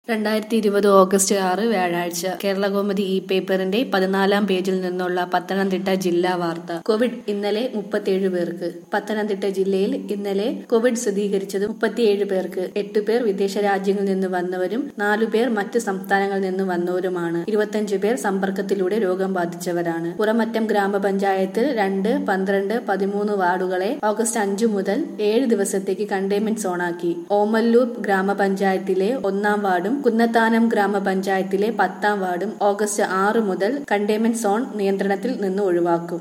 രണ്ടായിരത്തി ഇരുപത് ഓഗസ്റ്റ് ആറ് വ്യാഴാഴ്ച കേരളകൗമുദി ഇ പേപ്പറിന്റെ പതിനാലാം പേജിൽ നിന്നുള്ള പത്തനംതിട്ട ജില്ലാ വാർത്ത കോവിഡ് ഇന്നലെ മുപ്പത്തിയേഴ് പേർക്ക് പത്തനംതിട്ട ജില്ലയിൽ ഇന്നലെ കോവിഡ് സ്ഥിരീകരിച്ചത് മുപ്പത്തിയേഴ് പേർക്ക് എട്ട് പേർ വിദേശ രാജ്യങ്ങളിൽ നിന്ന് വന്നവരും നാലു പേർ മറ്റ് സംസ്ഥാനങ്ങളിൽ നിന്ന് വന്നവരുമാണ് ഇരുപത്തിയഞ്ച് പേർ സമ്പർക്കത്തിലൂടെ രോഗം ബാധിച്ചവരാണ് പുറമറ്റം ഗ്രാമപഞ്ചായത്തിൽ രണ്ട് പന്ത്രണ്ട് പതിമൂന്ന് വാർഡുകളെ ഓഗസ്റ്റ് അഞ്ചു മുതൽ ഏഴ് ദിവസത്തേക്ക് കണ്ടെയ്ൻമെന്റ് സോണാക്കി ഓമല്ലൂർ ഗ്രാമപഞ്ചായത്തിലെ ഒന്നാം വാർഡും കുന്നത്താനം ഗ്രാമപഞ്ചായത്തിലെ പത്താം വാർഡും ഓഗസ്റ്റ് ആറ് മുതൽ കണ്ടെയ്ൻമെന്റ് സോൺ നിയന്ത്രണത്തിൽ നിന്ന് ഒഴിവാക്കും